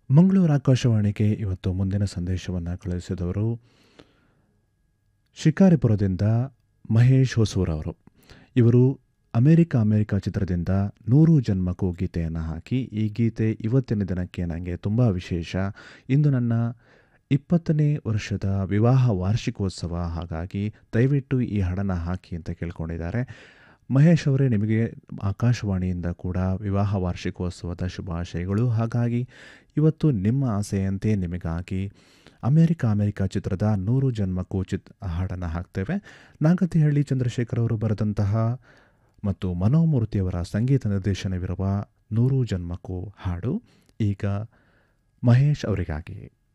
ಮಂಗಳೂರು ಆಕಾಶವಾಣಿಗೆ ಇವತ್ತು ಮುಂದಿನ ಸಂದೇಶವನ್ನು ಕಳುಹಿಸಿದವರು ಶಿಕಾರಿಪುರದಿಂದ ಮಹೇಶ್ ಹೊಸೂರ್ ಅವರು ಇವರು ಅಮೇರಿಕ ಅಮೇರಿಕ ಚಿತ್ರದಿಂದ ನೂರು ಜನ್ಮಕ್ಕೂ ಗೀತೆಯನ್ನು ಹಾಕಿ ಈ ಗೀತೆ ಇವತ್ತಿನ ದಿನಕ್ಕೆ ನನಗೆ ತುಂಬ ವಿಶೇಷ ಇಂದು ನನ್ನ ಇಪ್ಪತ್ತನೇ ವರ್ಷದ ವಿವಾಹ ವಾರ್ಷಿಕೋತ್ಸವ ಹಾಗಾಗಿ ದಯವಿಟ್ಟು ಈ ಹಾಡನ್ನು ಹಾಕಿ ಅಂತ ಕೇಳ್ಕೊಂಡಿದ್ದಾರೆ ಮಹೇಶ್ ಅವರೇ ನಿಮಗೆ ಆಕಾಶವಾಣಿಯಿಂದ ಕೂಡ ವಿವಾಹ ವಾರ್ಷಿಕೋತ್ಸವದ ಶುಭಾಶಯಗಳು ಹಾಗಾಗಿ ಇವತ್ತು ನಿಮ್ಮ ಆಸೆಯಂತೆ ನಿಮಗಾಗಿ ಅಮೇರಿಕ ಅಮೇರಿಕ ಚಿತ್ರದ ನೂರು ಜನ್ಮಕ್ಕೂ ಚಿತ್ ಹಾಡನ್ನು ಹಾಕ್ತೇವೆ ನಾಗತಿಹಳ್ಳಿ ಚಂದ್ರಶೇಖರ್ ಅವರು ಬರೆದಂತಹ ಮತ್ತು ಮನೋಮೂರ್ತಿಯವರ ಸಂಗೀತ ನಿರ್ದೇಶನವಿರುವ ನೂರು ಜನ್ಮಕ್ಕೂ ಹಾಡು ಈಗ ಮಹೇಶ್ ಅವರಿಗಾಗಿ